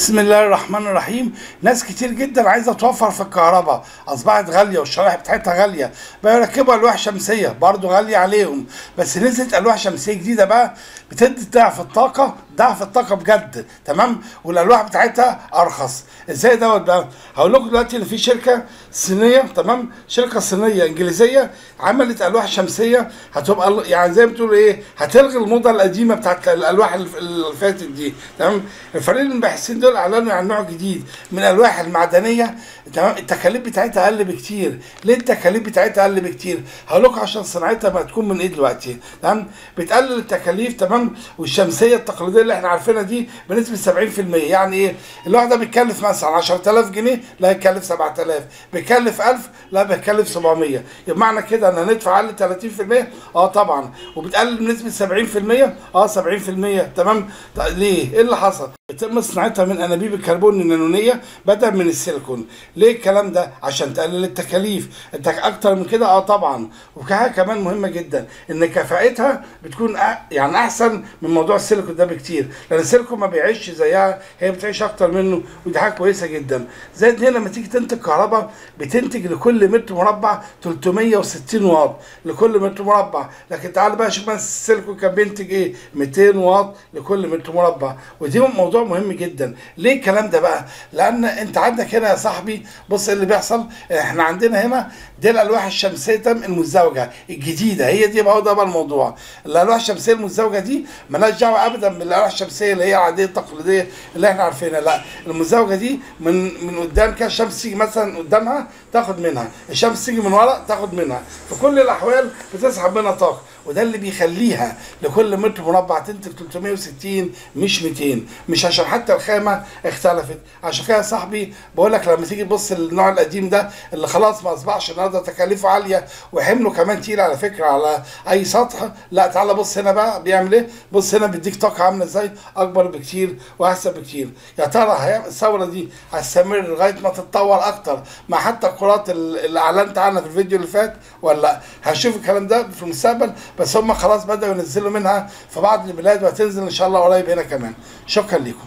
بسم الله الرحمن الرحيم ناس كتير جدا عايزه توفر في الكهرباء اصبحت غاليه والشرائح بتاعتها غاليه بقى يركبوا الواح شمسيه برضو غاليه عليهم بس نزلت الواح شمسيه جديده بقى بتدي ضعف الطاقه ضعف الطاقه بجد تمام والالواح بتاعتها ارخص ازاي دوت بقى هقول لكم دلوقتي ان في شركه صينيه تمام شركه صينيه انجليزيه عملت الواح شمسيه هتبقى يعني زي ما بتقول ايه هتلغي الموضه القديمه بتاعت الالواح اللي اللي فاتت دي تمام الفريق الباحثين دول اعلنوا عن نوع جديد من الالواح المعدنيه تمام التكاليف بتاعتها اقل بكتير ليه التكاليف بتاعتها اقل بكتير هقول لكم عشان صناعتها ما تكون من ايه دلوقتي تمام بتقلل التكاليف تمام والشمسيه التقليديه اللي احنا عارفينها دي بنسبه 70% يعني ايه الواحده بتكلف مثلا 10000 جنيه لا هيكلف 7000 بيكلف 1000 لا بيكلف 700 يبقى معنى كده ان هندفع اقل 30% اه طبعا وبتقلل بنسبه 70% اه 70% تمام طيب ليه ايه اللي حصل بتم صناعتها من انابيب الكربون النانونيه بدل من السيليكون ليه الكلام ده عشان تقلل التكاليف انت اكتر من كده اه طبعا وحاجه كمان مهمه جدا ان كفاءتها بتكون أ... يعني احسن من موضوع السيليكون ده بكتير لان السيليكون ما بيعيش زيها هي بتعيش اكتر منه ودي حاجه كويسه جدا زائد هنا لما تيجي تنتج كهرباء بتنتج لكل متر مربع 360 واط لكل متر مربع لكن تعال بقى شوف السيليكون كان بينتج ايه 200 واط لكل متر مربع ودي موضوع مهم جدا ليه الكلام ده بقى لان انت عندك هنا يا صاحبي بص اللي بيحصل احنا عندنا هنا دي الالواح الشمسيه المزدوجه الجديده هي دي بقى ده بقى الموضوع الالواح الشمسيه المزدوجه دي مالهاش دعوه ابدا بالالواح الشمسيه اللي هي العاديه التقليديه اللي احنا عارفينها لا المزدوجه دي من من قدام كده الشمس تيجي مثلا قدامها تاخد منها الشمس تيجي من ورا تاخد منها في كل الاحوال بتسحب منها طاقه وده اللي بيخليها لكل متر مربع تنتج 360 مش 200 مش عشان حتى الخامه اختلفت عشان كده يا صاحبي بقول لك لما تيجي تبص للنوع القديم ده اللي خلاص ما اصبحش النهارده تكاليفه عاليه وحمله كمان تقيل على فكره على اي سطح لا تعالى بص هنا بقى بيعمل ايه بص هنا بيديك طاقه عامله ازاي اكبر بكتير واحسن بكتير يا ترى الثوره دي هتستمر لغايه ما تتطور اكتر مع حتى الكرات اللي اعلنت عنها في الفيديو اللي فات ولا لا هنشوف الكلام ده في المستقبل بس هم خلاص بدأوا ينزلوا منها في بعض البلاد وهتنزل ان شاء الله قريب هنا كمان شكرا لكم